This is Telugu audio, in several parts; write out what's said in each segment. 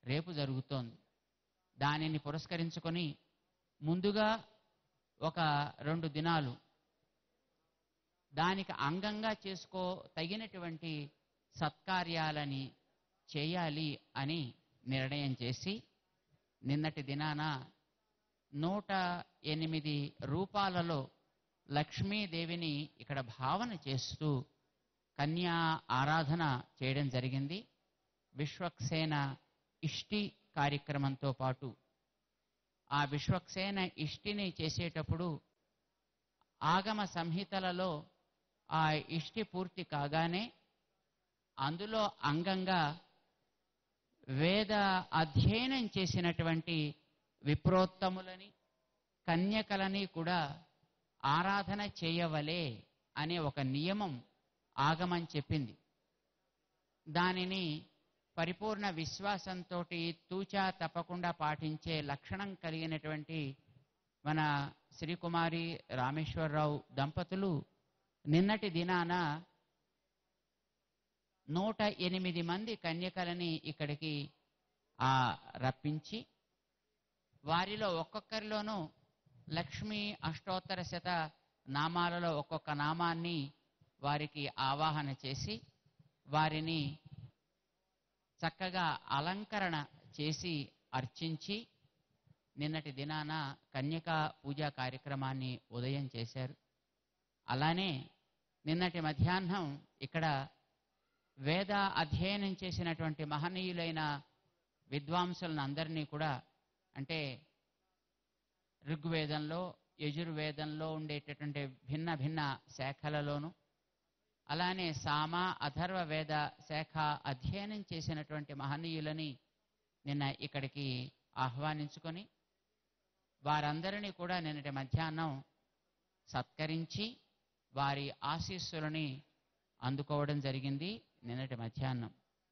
రేపు జరుగుతోంది దానిని పురస్కరించుకొని ముందుగా ఒక రెండు దినాలు దానికి అంగంగా చేసుకో తగినటువంటి సత్కార్యాలని చేయాలి అని నిర్ణయం చేసి నిన్నటి దినాన నూట ఎనిమిది రూపాలలో లక్ష్మీదేవిని ఇక్కడ భావన చేస్తూ కన్యా ఆరాధన చేయడం జరిగింది విశ్వక్సేన ఇష్టి కార్యక్రమంతో పాటు ఆ విశ్వక్సేన ఇష్టిని చేసేటప్పుడు ఆగమ సంహితలలో ఆ ఇష్టి పూర్తి కాగానే అందులో అంగంగా వేద అధ్యయనం చేసినటువంటి విప్రోత్తములని కన్యకలని కూడా ఆరాధన చేయవలే అనే ఒక నియమం ఆగమం చెప్పింది దానిని పరిపూర్ణ విశ్వాసంతో తూచా తప్పకుండా పాటించే లక్షణం కలిగినటువంటి మన శ్రీకుమారి రామేశ్వరరావు దంపతులు నిన్నటి దినాన నూట ఎనిమిది మంది కన్యకలని ఇక్కడికి ఆ రప్పించి వారిలో ఒక్కొక్కరిలోనూ లక్ష్మీ అష్టోత్తర శత నామాలలో ఒక్కొక్క నామాన్ని వారికి ఆవాహన చేసి వారిని చక్కగా అలంకరణ చేసి అర్చించి నిన్నటి దినాన కన్యకా పూజా కార్యక్రమాన్ని ఉదయం చేశారు అలానే నిన్నటి మధ్యాహ్నం ఇక్కడ వేద అధ్యయనం చేసినటువంటి మహనీయులైన విద్వాంసులను అందరినీ కూడా అంటే ఋగ్వేదంలో యజుర్వేదంలో ఉండేటటువంటి భిన్న భిన్న శాఖలలోను అలానే సామ అథర్వ వేద శాఖ అధ్యయనం చేసినటువంటి మహనీయులని నిన్న ఇక్కడికి ఆహ్వానించుకొని వారందరినీ కూడా నిన్నటి మధ్యాహ్నం సత్కరించి వారి ఆశీస్సులని అందుకోవడం జరిగింది నిన్నటి మధ్యాహ్నం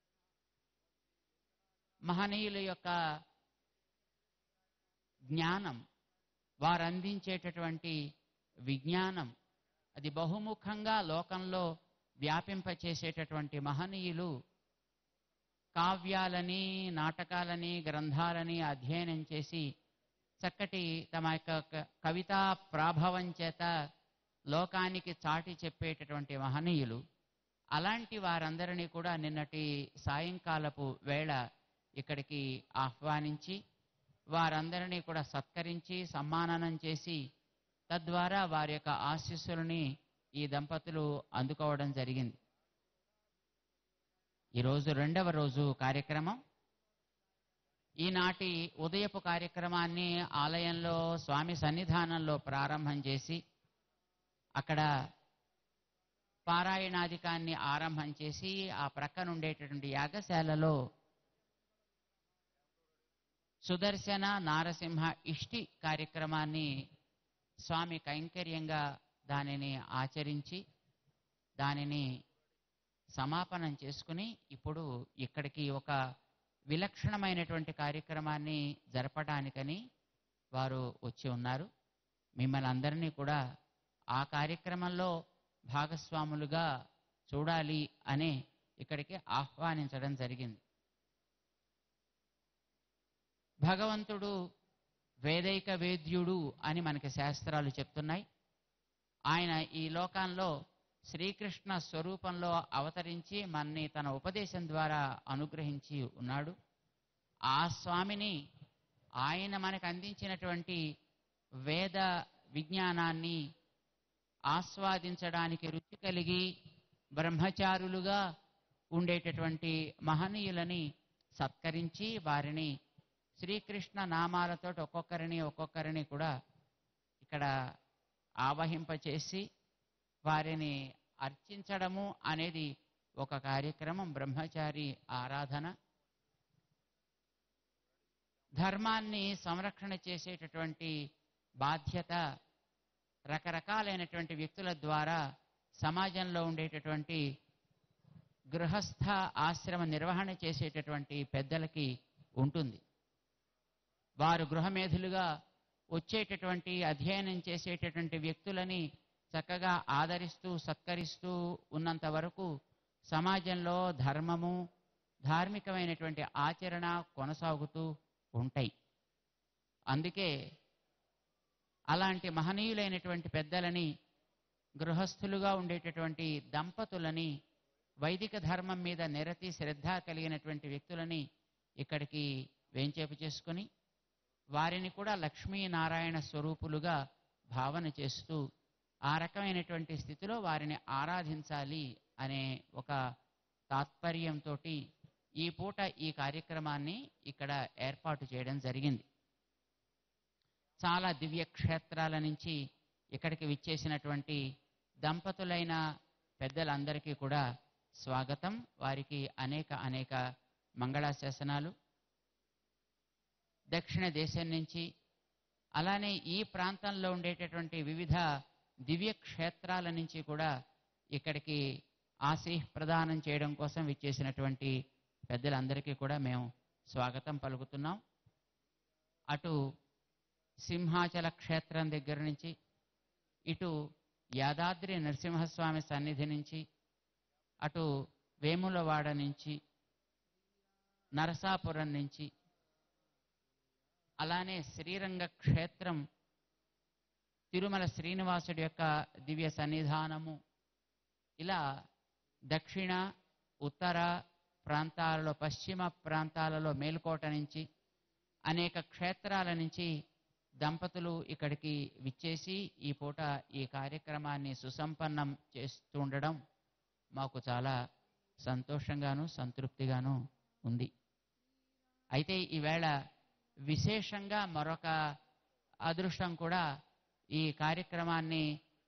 మహనీయుల యొక్క జ్ఞానం వారు అందించేటటువంటి విజ్ఞానం అది బహుముఖంగా లోకంలో వ్యాపింపచేసేటటువంటి మహనీయులు కావ్యాలని నాటకాలని గ్రంథాలని అధ్యయనం చేసి చక్కటి తమ యొక్క క- కవితా ప్రాభవం చేత లోకానికి చాటి చెప్పేటటువంటి మహనీయులు అలాంటి వారందరినీ కూడా నిన్నటి సాయంకాలపు వేళ ఇక్కడికి ఆహ్వానించి వారందరినీ కూడా సత్కరించి సమ్మాననం చేసి తద్వారా వారి యొక్క ఆశీస్సులని ఈ దంపతులు అందుకోవడం జరిగింది ఈరోజు రెండవ రోజు కార్యక్రమం ఈనాటి ఉదయపు కార్యక్రమాన్ని ఆలయంలో స్వామి సన్నిధానంలో ప్రారంభం చేసి అక్కడ పారాయణాధికాన్ని ఆరంభం చేసి ఆ ప్రక్కన ఉండేటటువంటి యాగశాలలో సుదర్శన నారసింహ ఇష్టి కార్యక్రమాన్ని స్వామి కైంకర్యంగా దానిని ఆచరించి దానిని సమాపనం చేసుకుని ఇప్పుడు ఇక్కడికి ఒక విలక్షణమైనటువంటి కార్యక్రమాన్ని జరపడానికని వారు వచ్చి ఉన్నారు మిమ్మల్ని అందరినీ కూడా ఆ కార్యక్రమంలో భాగస్వాములుగా చూడాలి అనే ఇక్కడికి ఆహ్వానించడం జరిగింది భగవంతుడు వేదైక వేద్యుడు అని మనకి శాస్త్రాలు చెప్తున్నాయి ఆయన ఈ లోకంలో శ్రీకృష్ణ స్వరూపంలో అవతరించి మనని తన ఉపదేశం ద్వారా అనుగ్రహించి ఉన్నాడు ఆ స్వామిని ఆయన మనకు అందించినటువంటి వేద విజ్ఞానాన్ని ఆస్వాదించడానికి రుచి కలిగి బ్రహ్మచారులుగా ఉండేటటువంటి మహనీయులని సత్కరించి వారిని శ్రీకృష్ణ నామాలతో ఒక్కొక్కరిని ఒక్కొక్కరిని కూడా ఇక్కడ ఆవహింపచేసి వారిని అర్చించడము అనేది ఒక కార్యక్రమం బ్రహ్మచారి ఆరాధన ధర్మాన్ని సంరక్షణ చేసేటటువంటి బాధ్యత రకరకాలైనటువంటి వ్యక్తుల ద్వారా సమాజంలో ఉండేటటువంటి గృహస్థ ఆశ్రమ నిర్వహణ చేసేటటువంటి పెద్దలకి ఉంటుంది వారు గృహమేధులుగా వచ్చేటటువంటి అధ్యయనం చేసేటటువంటి వ్యక్తులని చక్కగా ఆదరిస్తూ సత్కరిస్తూ ఉన్నంత వరకు సమాజంలో ధర్మము ధార్మికమైనటువంటి ఆచరణ కొనసాగుతూ ఉంటాయి అందుకే అలాంటి మహనీయులైనటువంటి పెద్దలని గృహస్థులుగా ఉండేటటువంటి దంపతులని వైదిక ధర్మం మీద నిరతి శ్రద్ధ కలిగినటువంటి వ్యక్తులని ఇక్కడికి వేంచేపు చేసుకొని వారిని కూడా లక్ష్మీనారాయణ స్వరూపులుగా భావన చేస్తూ ఆ రకమైనటువంటి స్థితిలో వారిని ఆరాధించాలి అనే ఒక తాత్పర్యంతో ఈ పూట ఈ కార్యక్రమాన్ని ఇక్కడ ఏర్పాటు చేయడం జరిగింది చాలా దివ్య క్షేత్రాల నుంచి ఇక్కడికి విచ్చేసినటువంటి దంపతులైన పెద్దలందరికీ కూడా స్వాగతం వారికి అనేక అనేక మంగళాశాసనాలు దక్షిణ దేశం నుంచి అలానే ఈ ప్రాంతంలో ఉండేటటువంటి వివిధ దివ్య క్షేత్రాల నుంచి కూడా ఇక్కడికి ఆశీహ్ ప్రదానం చేయడం కోసం విచ్చేసినటువంటి పెద్దలందరికీ కూడా మేము స్వాగతం పలుకుతున్నాం అటు సింహాచల క్షేత్రం దగ్గర నుంచి ఇటు యాదాద్రి నరసింహస్వామి సన్నిధి నుంచి అటు వేములవాడ నుంచి నరసాపురం నుంచి అలానే శ్రీరంగ క్షేత్రం తిరుమల శ్రీనివాసుడి యొక్క దివ్య సన్నిధానము ఇలా దక్షిణ ఉత్తర ప్రాంతాలలో పశ్చిమ ప్రాంతాలలో మేలుకోట నుంచి అనేక క్షేత్రాల నుంచి దంపతులు ఇక్కడికి విచ్చేసి ఈ పూట ఈ కార్యక్రమాన్ని సుసంపన్నం చేస్తూ ఉండడం మాకు చాలా సంతోషంగాను సంతృప్తిగాను ఉంది అయితే ఈవేళ విశేషంగా మరొక అదృష్టం కూడా ఈ కార్యక్రమాన్ని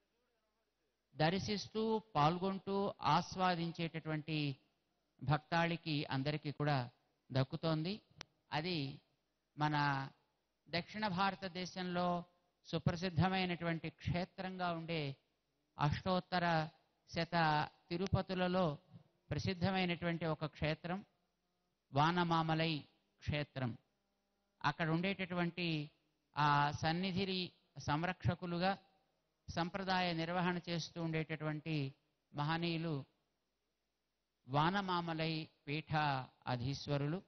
దర్శిస్తూ పాల్గొంటూ ఆస్వాదించేటటువంటి భక్తాళికి అందరికీ కూడా దక్కుతోంది అది మన దక్షిణ భారతదేశంలో సుప్రసిద్ధమైనటువంటి క్షేత్రంగా ఉండే అష్టోత్తర శత తిరుపతులలో ప్రసిద్ధమైనటువంటి ఒక క్షేత్రం వానమామలై క్షేత్రం అక్కడ ఉండేటటువంటి ఆ సన్నిధి సంరక్షకులుగా సంప్రదాయ నిర్వహణ చేస్తూ ఉండేటటువంటి మహనీయులు వానమామలై పీఠ అధీశ్వరులు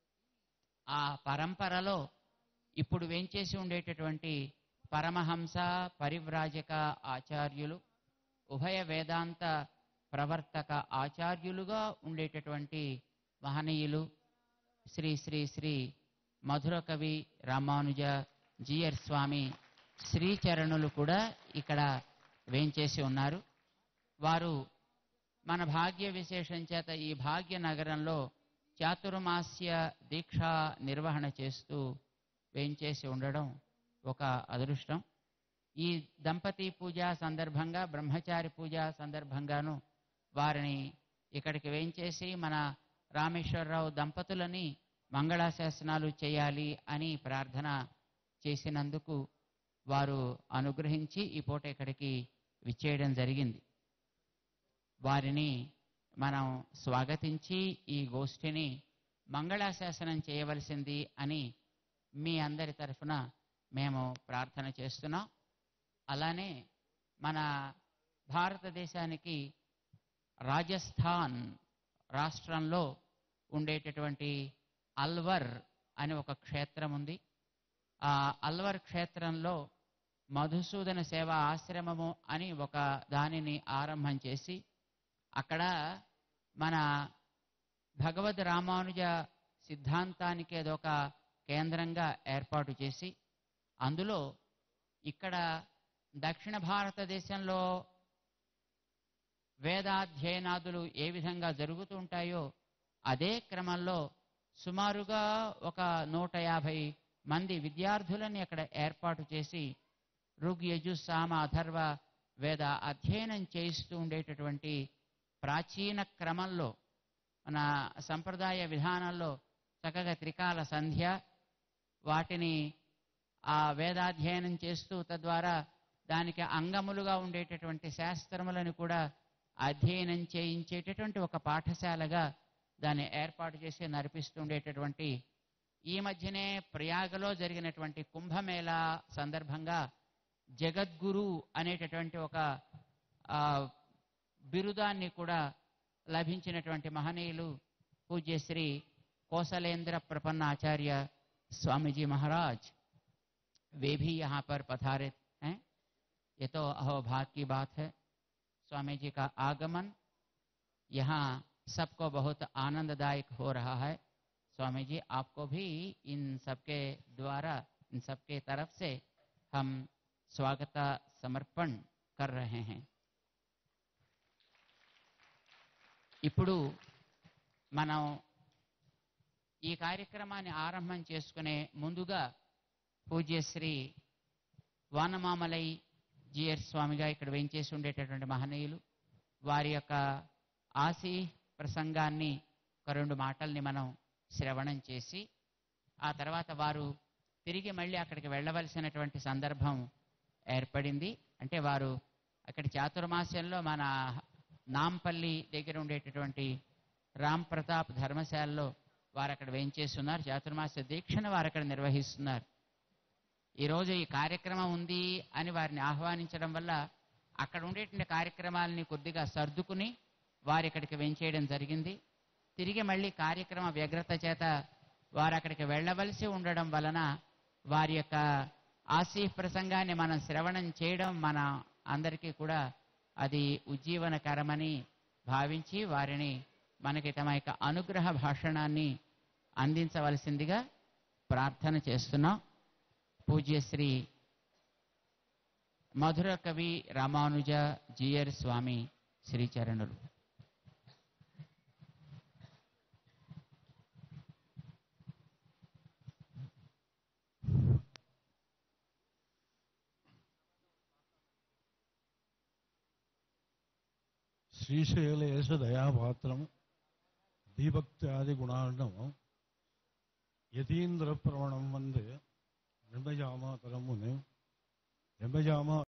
ఆ పరంపరలో ఇప్పుడు వేంచేసి ఉండేటటువంటి పరమహంస పరివ్రాజక ఆచార్యులు ఉభయ వేదాంత ప్రవర్తక ఆచార్యులుగా ఉండేటటువంటి మహనీయులు శ్రీ శ్రీ శ్రీ మధుర కవి రామానుజ జియర్ స్వామి శ్రీచరణులు కూడా ఇక్కడ వేంచేసి ఉన్నారు వారు మన భాగ్య విశేషం చేత ఈ భాగ్య నగరంలో చాతుర్మాస్య దీక్ష నిర్వహణ చేస్తూ వేంచేసి ఉండడం ఒక అదృష్టం ఈ దంపతి పూజ సందర్భంగా బ్రహ్మచారి పూజ సందర్భంగాను వారిని ఇక్కడికి వేంచేసి మన రామేశ్వరరావు దంపతులని మంగళాశాసనాలు చేయాలి అని ప్రార్థన చేసినందుకు వారు అనుగ్రహించి ఈ పూట ఇక్కడికి విచ్చేయడం జరిగింది వారిని మనం స్వాగతించి ఈ గోష్ఠిని మంగళాశాసనం చేయవలసింది అని మీ అందరి తరఫున మేము ప్రార్థన చేస్తున్నాం అలానే మన భారతదేశానికి రాజస్థాన్ రాష్ట్రంలో ఉండేటటువంటి అల్వర్ అని ఒక క్షేత్రం ఉంది ఆ అల్వర్ క్షేత్రంలో మధుసూదన సేవ ఆశ్రమము అని ఒక దానిని ఆరంభం చేసి అక్కడ మన భగవద్ రామానుజ సిద్ధాంతానికి అదొక కేంద్రంగా ఏర్పాటు చేసి అందులో ఇక్కడ దక్షిణ భారతదేశంలో వేదాధ్యయనాదులు ఏ విధంగా జరుగుతూ ఉంటాయో అదే క్రమంలో సుమారుగా ఒక నూట యాభై మంది విద్యార్థులని అక్కడ ఏర్పాటు చేసి ఋగ్ యజు సామ అథర్వ వేద అధ్యయనం చేయిస్తూ ఉండేటటువంటి ప్రాచీన క్రమంలో మన సంప్రదాయ విధానంలో చక్కగా త్రికాల సంధ్య వాటిని ఆ వేదాధ్యయనం చేస్తూ తద్వారా దానికి అంగములుగా ఉండేటటువంటి శాస్త్రములను కూడా అధ్యయనం చేయించేటటువంటి ఒక పాఠశాలగా దాన్ని ఏర్పాటు చేసి నడిపిస్తుండేటటువంటి ఈ మధ్యనే ప్రయాగలో జరిగినటువంటి కుంభమేళా సందర్భంగా జగద్గురు అనేటటువంటి ఒక ఆ, బిరుదాన్ని కూడా లభించినటువంటి మహనీయులు पूज्य श्री कौशलेंद्र प्रपन्न आचार्य स्वामी जी महाराज वे भी यहाँ पर पधारे हैं ये तो अहोभाग्य की बात है स्वामी जी का आगमन यहाँ सबको बहुत आनंददायक हो रहा है स्वामी जी आपको भी इन सबके द्वारा इन सबके तरफ से हम स्वागत समर्पण कर रहे हैं ఇప్పుడు మనం ఈ కార్యక్రమాన్ని ఆరంభం చేసుకునే ముందుగా పూజ్యశ్రీ వానమామలై జిఆర్ స్వామిగా ఇక్కడ వేంచేసి ఉండేటటువంటి మహనీయులు వారి యొక్క ఆశీ ప్రసంగాన్ని ఒక రెండు మాటల్ని మనం శ్రవణం చేసి ఆ తర్వాత వారు తిరిగి మళ్ళీ అక్కడికి వెళ్ళవలసినటువంటి సందర్భం ఏర్పడింది అంటే వారు అక్కడి చాతుర్మాస్యంలో మన నాంపల్లి దగ్గర ఉండేటటువంటి రామ్ ప్రతాప్ ధర్మశాలలో వారు అక్కడ వేయించేస్తున్నారు చాతుర్మాస్య దీక్షను వారు అక్కడ నిర్వహిస్తున్నారు ఈరోజు ఈ కార్యక్రమం ఉంది అని వారిని ఆహ్వానించడం వల్ల అక్కడ ఉండేటువంటి కార్యక్రమాలని కొద్దిగా సర్దుకుని వారు ఇక్కడికి వెంచేయడం జరిగింది తిరిగి మళ్ళీ కార్యక్రమ వ్యగ్రత చేత వారు అక్కడికి వెళ్ళవలసి ఉండడం వలన వారి యొక్క ఆశీ ప్రసంగాన్ని మనం శ్రవణం చేయడం మన అందరికీ కూడా అది ఉజ్జీవనకరమని భావించి వారిని మనకి తమ యొక్క అనుగ్రహ భాషణాన్ని అందించవలసిందిగా ప్రార్థన చేస్తున్నాం పూజ్యశ్రీ మధుర కవి రామానుజ జియర్ స్వామి శ్రీచరణులు శ్రీశైలేశ దయాపాత్రం దీభక్త్యాది గుణార్ణం యతీంద్ర ప్రవణం వందే నిమజామాతరముని నిమజామ